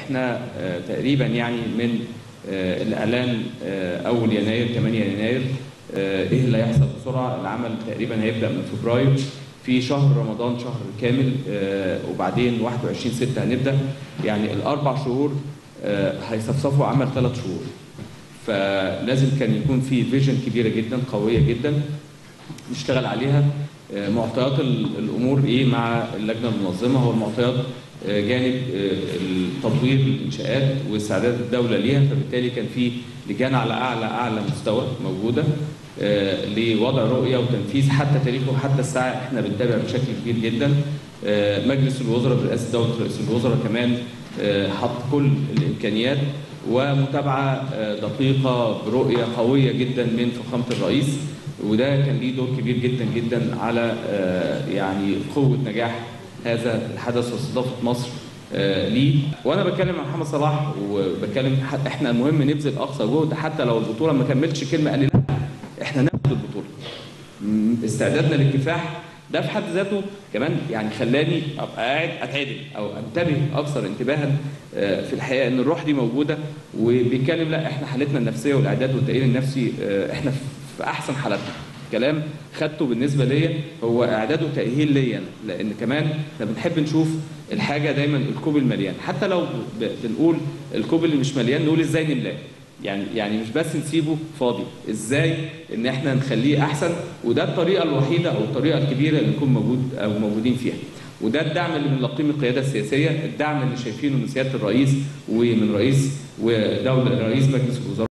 احنا آه، تقريبا يعني من آه، الاعلان آه، اول يناير 8 يناير آه، ايه اللي هيحصل بسرعه العمل تقريبا هيبدا من فبراير في شهر رمضان شهر كامل آه، وبعدين 21 6 هنبدا يعني الاربع شهور آه، هيصفصفوا عمل ثلاث شهور فلازم كان يكون في فيجن كبيره جدا قويه جدا نشتغل عليها آه، معطيات ال- الامور ايه مع اللجنه المنظمه هو المعطيات آه، جانب آه، تطوير الانشاءات واستعداد الدوله ليها فبالتالي كان في لجان على اعلى اعلى مستوى موجوده آه، لوضع رؤيه وتنفيذ حتى تاريخه وحتى الساعه احنا بنتابع بشكل كبير جدا آه، مجلس الوزراء برئاسه دوله رئيس الوزراء كمان آه، حط كل الامكانيات ومتابعه آه، دقيقه برؤيه قويه جدا من فخامه الرئيس وده كان ليه دور كبير جدا جدا على آه، يعني قوه نجاح هذا الحدث واستضافه مصر آه، ليه وانا بتكلم مع محمد صلاح وبتكلم ح- احنا المهم نبذل اقصى جهد حتى لو البطوله ما كملتش كلمه قال لي لا احنا ناخد البطوله م- استعدادنا للكفاح ده في حد ذاته كمان يعني خلاني ابقى قاعد اتعدل او انتبه اكثر انتباها آه، في الحقيقه ان الروح دي موجوده وبيتكلم لا احنا حالتنا النفسيه والاعداد والتاهيل النفسي آه، احنا في احسن حالاتنا كلام خدته بالنسبه ليا هو اعداد وتاهيل ليا أنا، لان كمان احنا بنحب نشوف الحاجه دايما الكوب المليان حتى لو ب- بنقول الكوب اللي مش مليان نقول ازاي نملاه يعني يعني مش بس نسيبه فاضي ازاي ان احنا نخليه احسن وده الطريقه الوحيده او الطريقه الكبيره اللي نكون موجود او موجودين فيها وده الدعم اللي بنلاقيه من القياده السياسيه الدعم اللي شايفينه من سياده الرئيس ومن رئيس ودوله رئيس مجلس الوزراء